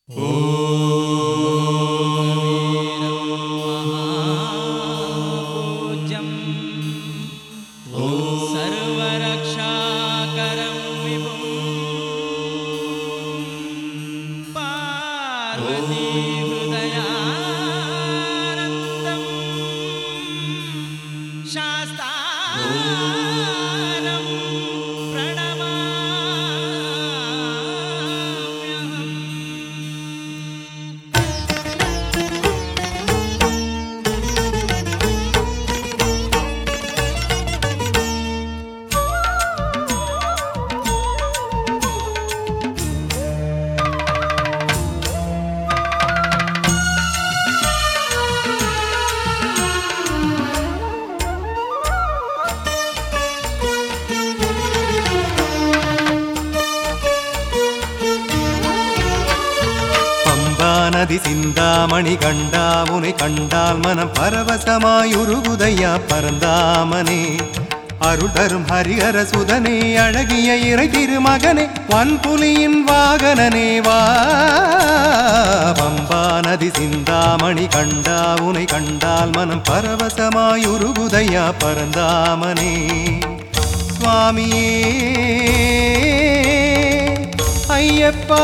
पूज्यं सर्वरक्षाकरं विभुं पार्वतीहृदयानन्दं शास्तारं प्रणमाम्यहम् பம்பா நதி சிந்தாமணி கண்டாமுனை கண்டால் மனம் பரவசமாயுருகுதையா பரந்தாமனே அருள் தரும் ஹரிஹர சுதனே அழகிய இறை திருமகனே வன்புலியின் வாகனனே வா பம்பா நதி சிந்தாமணி கண்டாவுனை கண்டால் மனம் பரவசமாயுருகுதையா பரந்தாமனே சுவாமியே ஐயப்பா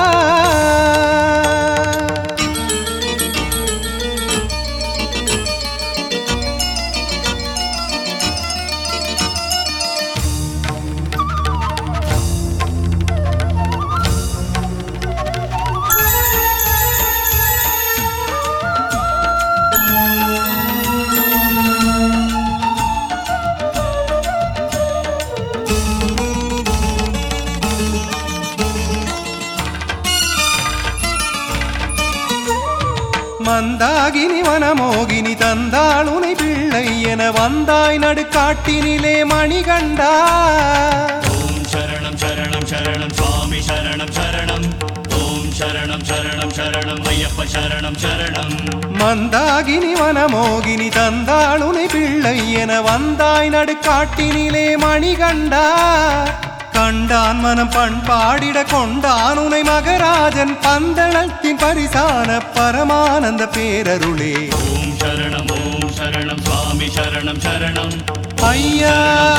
மந்தாகினி வனமோகினி தந்தாள் உனை பிள்ளை என வந்தாய் நடுக்காட்டினிலே மணிகண்டா ஓம் சரணம் சரணம் சரணம் சுவாமி சரணம் சரணம் ஓம் சரணம் சரணம் சரணம் ஐயப்ப சரணம் சரணம் மந்தாகினி வனமோகினி தந்தாள் உனை பிள்ளை என வந்தாய் நடுக்காட்டினிலே மணிகண்டா கண்டான் மனம் பண்பாடிட கொண்டான் உனை மகராஜன் பந்தளத்தின் பரிசான பரமானந்த பேரருளே ஓம் சரணம் ஓம் சரணம் சுவாமி சரணம் சரணம் ஐயா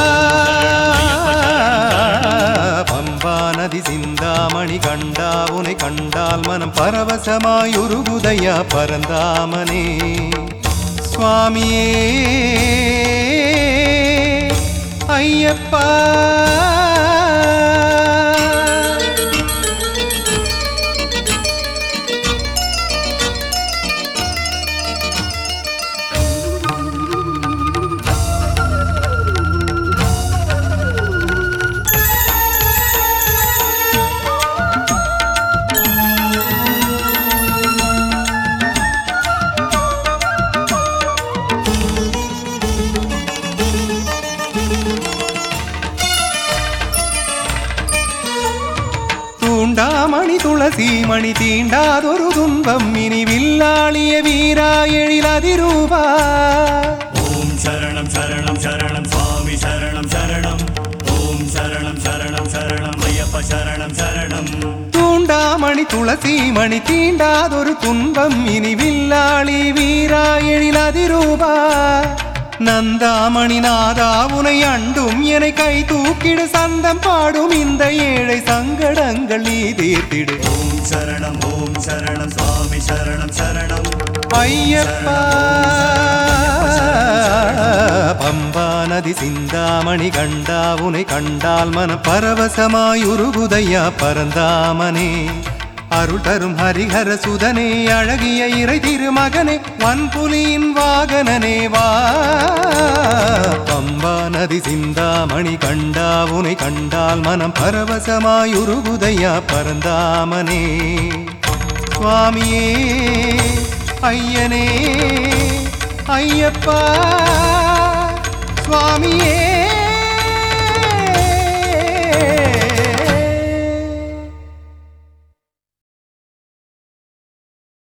பம்பா நதி சிந்தாமணி கண்டா உனை கண்டால் மனம் பரவசமாயுருகுதையா பரந்தாமனே சுவாமியே ஐயப்பா தூண்டாமணி துளசி மணி தீண்டாதொரு துன்பம் இனி வில்லாளிய வீரா எழிலதிரூபா ஓம் சரணம் சரணம் சரணம் சுவாமி சரணம் சரணம் ஓம் சரணம் சரணம் சரணம் ஐயப்ப சரணம் சரணம் தூண்டாமணி துளசி மணி தீண்டாதொரு துன்பம் இனி வில்லாளி வீரா எழிலதிரூபா நந்தாமணி நாதா உனை அண்டும் என கை தூக்கிட சந்தம் பாடும் இந்த ஏழை சங்கடங்கள் நீ தீர்த்திடு ஓம் சரணம் ஓம் சரணம் சுவாமி சரணம் சரணம் ஐயப்பா பம்பா நதி சிந்தாமணி கண்டா உனை கண்டால் மன பரவசமாயுருகுதையா பரந்தாமனே அருள் தரும் ஹரிஹர சுதனே அழகிய இறை திருமகனே வன்புலியின் வாகனனே வா பம்பா நதி சிந்தாமணி கண்டா உனை கண்டால் மனம் பரவசமாயுருகுதையா பரந்தாமனே சுவாமியே ஐயனே ஐயப்பா சுவாமியே